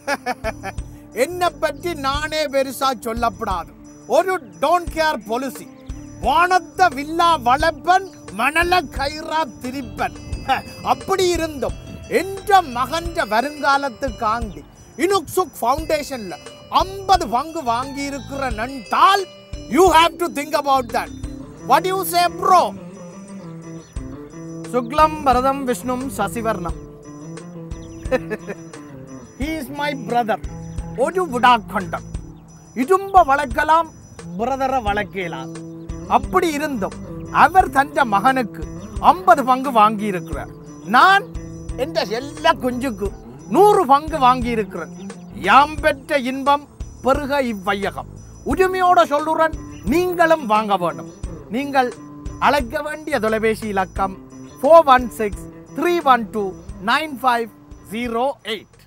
என்னை பற்றி நானே பெருசா சொல்லப்படாது ஒரு டோன்ட் கேர் பாலிசி வானத்த வில்லா வளப்பன் மணல கயிறா திரிப்பன் ஹ, அப்படி இருந்தும் என்ற மகன்ற வருங்காலத்துக்காண்டி இனுக்சுக் ஃபவுண்டேஷன்ல ஐம்பது பங்கு வாங்கி இருக்கிற நன்றால் you have to think about that what you say bro சுக்லம் பரதம் விஷ்ணும் சசிவர்ணம் ஹீ இஸ் மை பிரதர் ஒரு விடாக்கண்டம் இடும்ப வளர்க்கலாம் பிரதரை வளர்க்கலாம் அப்படி இருந்தும் அவர் தந்த மகனுக்கு ஐம்பது பங்கு வாங்கி இருக்கிறார் நான் என்ற எல்லா குஞ்சுக்கு நூறு பங்கு வாங்கி இருக்கிறேன் யாம் பெற்ற இன்பம் பெருக இவ்வையகம் உரிமையோட சொல்லுறேன் நீங்களும் வாங்க வேண்டும் நீங்கள் அழைக்க வேண்டிய தொலைபேசி இலக்கம் four one six three one two nine five zero eight